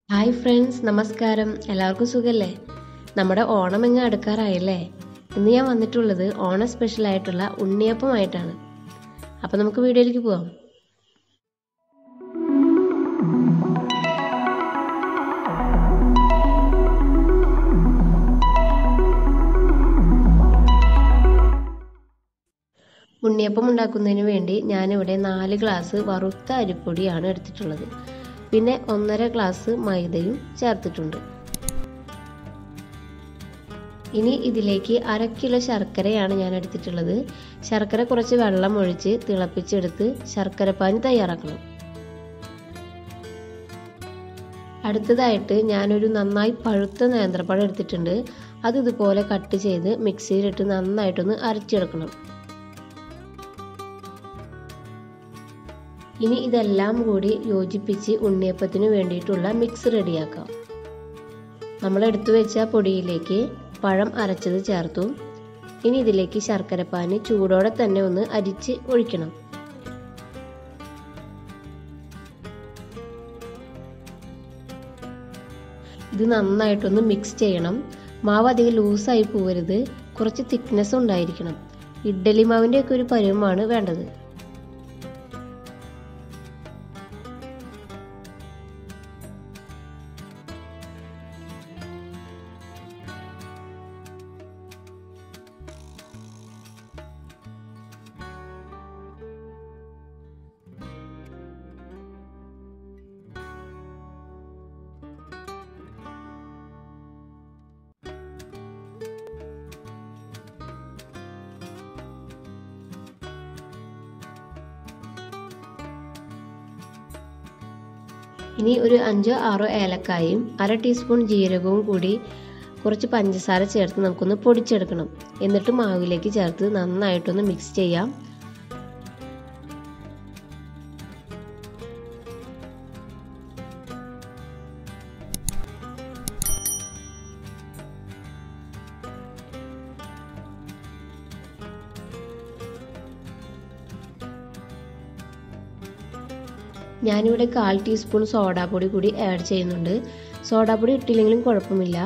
hi friends നമസ്കാരം എല്ലാവർക്കും സുഖല്ലേ നമ്മുടെ ഓണം ഇങ്ങ് അടുക്കാറായല്ലേ ഇന്ന് ഞാൻ വന്നിട്ടുള്ളത് ഓണം സ്പെഷ്യൽ ആയിട്ടുള്ള ഉണ്ണിയപ്പമായിട്ടാണ് അപ്പോൾ നമുക്ക് വീഡിയോയിലേക്ക് പോവാം ഉണ്ണിയപ്പം ഉണ്ടാക്കുന്നതിന് വേണ്ടി ഞാനിവിടെ നാല് ഗ്ലാസ് വറുത്ത അരിപ്പൊടിയാണ് എടുത്തിട്ടുള്ളത് പിന്നെ ഒന്നര ഗ്ലാസ് മൈദയും ചേർത്തിട്ടുണ്ട് ഇനി ഇതിലേക്ക് അര കിലോ ശർക്കരയാണ് ഞാൻ എടുത്തിട്ടുള്ളത് ശർക്കര കുറച്ച് വെള്ളം ഒഴിച്ച് തിളപ്പിച്ചെടുത്ത് ശർക്കരപ്പാനി തയ്യാറാക്കണം അടുത്തതായിട്ട് ഞാനൊരു നന്നായി പഴുത്ത നേന്ത്രപ്പഴം എടുത്തിട്ടുണ്ട് അത് ഇതുപോലെ കട്ട് ചെയ്ത് മിക്സിയിലിട്ട് നന്നായിട്ടൊന്ന് അരച്ചെടുക്കണം ഇനി ഇതെല്ലാം കൂടി യോജിപ്പിച്ച് ഉണ്ണിയപ്പത്തിന് വേണ്ടിയിട്ടുള്ള മിക്സ് റെഡിയാക്കാം നമ്മൾ എടുത്തു വെച്ച പൊടിയിലേക്ക് പഴം അരച്ചത് ചേർത്തു ഇനി ഇതിലേക്ക് ശർക്കരപ്പാനി ചൂടോടെ തന്നെ ഒന്ന് അരിച്ച് ഒഴിക്കണം ഇത് നന്നായിട്ടൊന്ന് മിക്സ് ചെയ്യണം മാവ് അധികം ലൂസായി പോവരുത് കുറച്ച് തിക്നെസ് ഉണ്ടായിരിക്കണം ഇഡ്ഡലി മാവിൻ്റെ ഒക്കെ ഒരു പരുവമാണ് വേണ്ടത് ഇനി ഒരു അഞ്ചോ ആറോ ഏലക്കായും അര ടീസ്പൂൺ ജീരകവും കൂടി കുറച്ച് പഞ്ചസാര ചേർത്ത് നമുക്കൊന്ന് പൊടിച്ചെടുക്കണം എന്നിട്ട് മാവിലേക്ക് ചേർത്ത് നന്നായിട്ടൊന്ന് മിക്സ് ചെയ്യാം ഞാനിവിടെ കാൽ ടീസ്പൂൺ സോഡാപ്പൊടി കൂടി ആഡ് ചെയ്യുന്നുണ്ട് സോഡാപ്പൊടി ഇട്ടില്ലെങ്കിലും കുഴപ്പമില്ല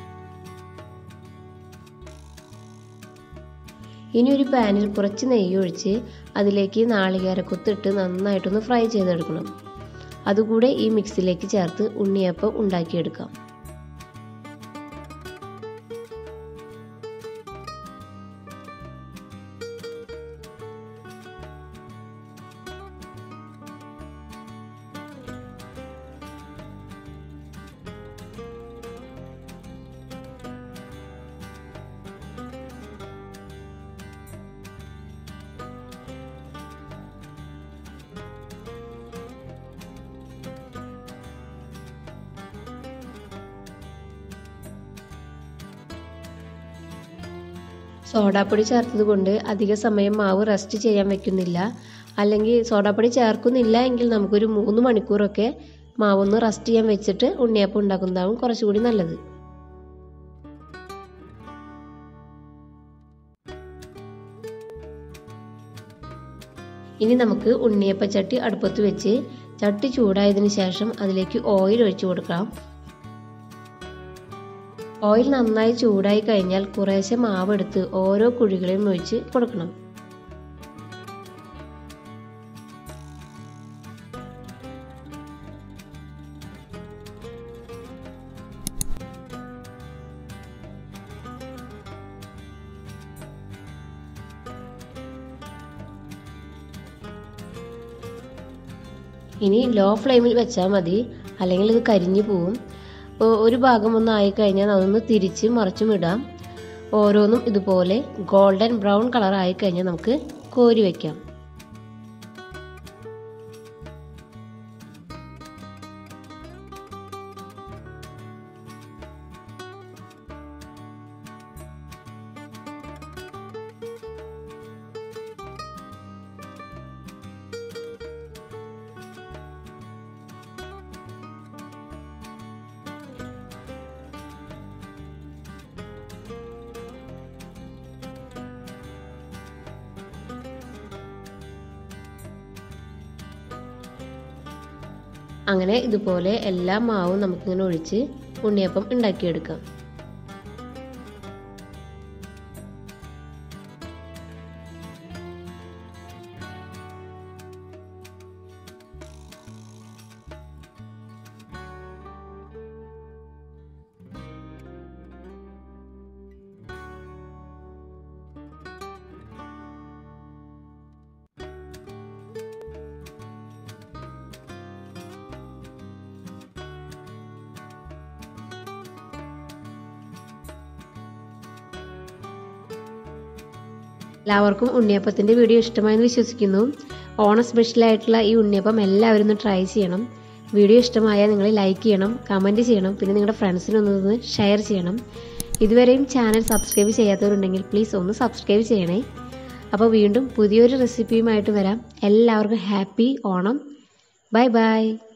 ഇനി ഒരു പാനിൽ കുറച്ച് നെയ്യ് ഒഴിച്ച് അതിലേക്ക് നാളികേരക്കൊത്തിട്ട് നന്നായിട്ടൊന്ന് ഫ്രൈ ചെയ്തെടുക്കണം അതുകൂടെ ഈ മിക്സിലേക്ക് ചേർത്ത് ഉണ്ണിയപ്പം ഉണ്ടാക്കിയെടുക്കാം സോഡാപ്പൊടി ചേർത്തത് കൊണ്ട് അധിക സമയം മാവ് റെസ്റ്റ് ചെയ്യാൻ വെക്കുന്നില്ല അല്ലെങ്കിൽ സോഡാപ്പൊടി ചേർക്കുന്നില്ല എങ്കിൽ നമുക്കൊരു മൂന്ന് മണിക്കൂറൊക്കെ മാവൊന്ന് റെസ്റ്റ് ചെയ്യാൻ വെച്ചിട്ട് ഉണ്ണിയപ്പം ഉണ്ടാക്കുന്നതാവും കുറച്ചുകൂടി നല്ലത് ഇനി നമുക്ക് ഉണ്ണിയപ്പ ചട്ടി അടുപ്പത്ത് വെച്ച് ചട്ടി ചൂടായതിനു ശേഷം അതിലേക്ക് ഓയിൽ ഒഴിച്ചു കൊടുക്കാം ഓയിൽ നന്നായി ചൂടായി കഴിഞ്ഞാൽ കുറേശ്ശെ മാവെടുത്ത് ഓരോ കുഴികളിലും ഒഴിച്ച് കൊടുക്കണം ഇനി ലോ ഫ്ലെയിമിൽ വെച്ചാൽ മതി അല്ലെങ്കിൽ ഇത് കരിഞ്ഞു പോവും ഒരു ഭാഗം ഒന്ന് ആയിക്കഴിഞ്ഞാൽ അതൊന്ന് തിരിച്ച് മറിച്ചും ഇടാം ഓരോന്നും ഇതുപോലെ ഗോൾഡൻ ബ്രൗൺ കളർ ആയിക്കഴിഞ്ഞാൽ നമുക്ക് കോരി വയ്ക്കാം അങ്ങനെ ഇതുപോലെ എല്ലാ മാവും നമുക്കിങ്ങനെ ഒഴിച്ച് ഉണ്ണിയപ്പം ഉണ്ടാക്കിയെടുക്കാം എല്ലാവർക്കും ഉണ്ണിയപ്പത്തിൻ്റെ വീഡിയോ ഇഷ്ടമായെന്ന് വിശ്വസിക്കുന്നു ഓണം സ്പെഷ്യലായിട്ടുള്ള ഈ ഉണ്ണിയപ്പം എല്ലാവരും ഒന്ന് ട്രൈ ചെയ്യണം വീഡിയോ ഇഷ്ടമായാൽ നിങ്ങൾ ലൈക്ക് ചെയ്യണം കമൻറ്റ് ചെയ്യണം പിന്നെ നിങ്ങളുടെ ഫ്രണ്ട്സിനൊന്ന് ഷെയർ ചെയ്യണം ഇതുവരെയും ചാനൽ സബ്സ്ക്രൈബ് ചെയ്യാത്തവരുണ്ടെങ്കിൽ പ്ലീസ് ഒന്ന് സബ്സ്ക്രൈബ് ചെയ്യണേ അപ്പോൾ വീണ്ടും പുതിയൊരു റെസിപ്പിയുമായിട്ട് വരാം എല്ലാവർക്കും ഹാപ്പി ഓണം ബൈ ബൈ